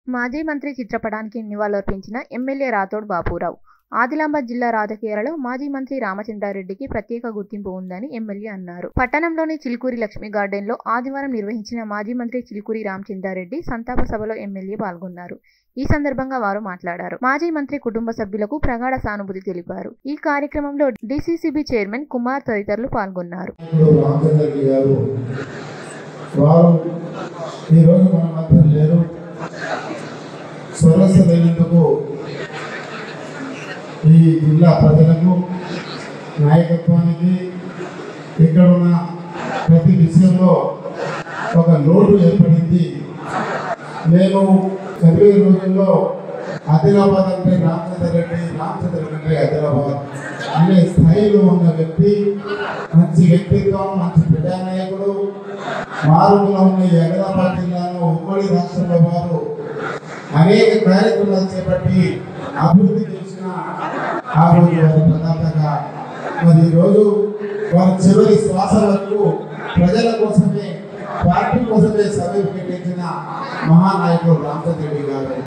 మాజీ మంత్రి చిత్రపటానికి నివాళులర్పించిన ఎమ్మెల్యే రాథోడ్ బాపురావు ఆదిలాబాద్ జిల్లా రాజకీయాలలో మాజీ మంత్రి రామచంద్రారెడ్డికి ప్రత్యేక గుర్తింపు ఉందని ఎమ్మెల్యే అన్నారు పట్టణంలోని చిలుకూరి లక్ష్మీ గార్డెన్లో ఆదివారం నిర్వహించిన మాజీ మంత్రి చిలుకూరి రామచంద్రారెడ్డి సంతాప సభలో ఎమ్మెల్యే పాల్గొన్నారు ఈ సందర్భంగా వారు మాట్లాడారు మాజీ మంత్రి కుటుంబ సభ్యులకు ప్రగాఢ సానుభూతి తెలిపారు ఈ కార్యక్రమంలో డీసీసీబీ చైర్మన్ కుమార్ తదితరులు పాల్గొన్నారు ఇప్పుడు రామచంద్రరెడ్డి గారు వారు ఈరోజు మన మధ్య లేరు స్వరస్యమైనందుకు ఈ జిల్లా ప్రజలకు నాయకత్వానికి ఇక్కడ ఉన్న ప్రతి విషయంలో ఒక లోటు ఏర్పడింది మేము చదివే రోజుల్లో ఆదిలాబాద్ అంటే రామచంద్ర రెడ్డి రామచంద్ర రెడ్డి ఆదిలాబాద్ అనే స్థాయిలో ఉన్న వ్యక్తి మంచి వ్యక్తిత్వం మంచి ప్రజానాయకుడు మారుమూల ఉన్న ఈ హైదరాబాద్ జిల్లాలో ఉమ్మడి రాష్ట్రంలో వారు అనేక కార్యక్రమాలు చేపట్టి అభివృద్ధి చేసిన ఆ రోజు వారి ప్రదాతగా మరి ఈరోజు వారి చివరి శ్వాస వరకు ప్రజల కోసమే పార్టీ కోసమే సభ పెట్టించిన మహానాయకుడు రామచంద్ర రెడ్డి గారు